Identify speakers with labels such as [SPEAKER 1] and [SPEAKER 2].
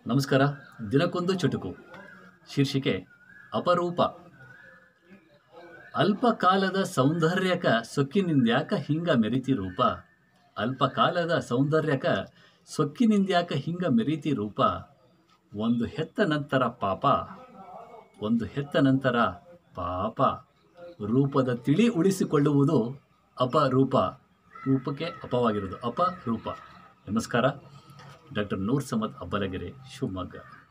[SPEAKER 1] ನಮಸ್ಕಾರ ದಿನಕ್ಕೊಂದು ಚುಟುಕು ಶೀರ್ಷಿಕೆ ಅಪರೂಪ ಅಲ್ಪಕಾಲದ ಸೌಂದರ್ಯಕ ಸೊಕ್ಕಿನಿಂದ್ಯಾಕ ಹಿಂಗ ಮೆರಿತಿ ರೂಪ ಅಲ್ಪಕಾಲದ ಸೌಂದರ್ಯಕ ಸೊಕ್ಕಿನಿಂದ್ಯಾಕ ಹಿಂಗ ಮೆರಿತಿ ರೂಪ ಒಂದು ಹೆತ್ತ ನಂತರ ಪಾಪ ಒಂದು ಹೆತ್ತ ನಂತರ ಪಾಪ ರೂಪದ ತಿಳಿ ಉಳಿಸಿಕೊಳ್ಳುವುದು ಅಪರೂಪ ರೂಪಕ್ಕೆ ಅಪವಾಗಿರೋದು ಅಪರೂಪ ನಮಸ್ಕಾರ ಡಾಕ್ಟರ್ ನೂರ್ ಸಮದ್ ಅಬ್ಬಲಗೆರೆ ಶಿವಮೊಗ್ಗ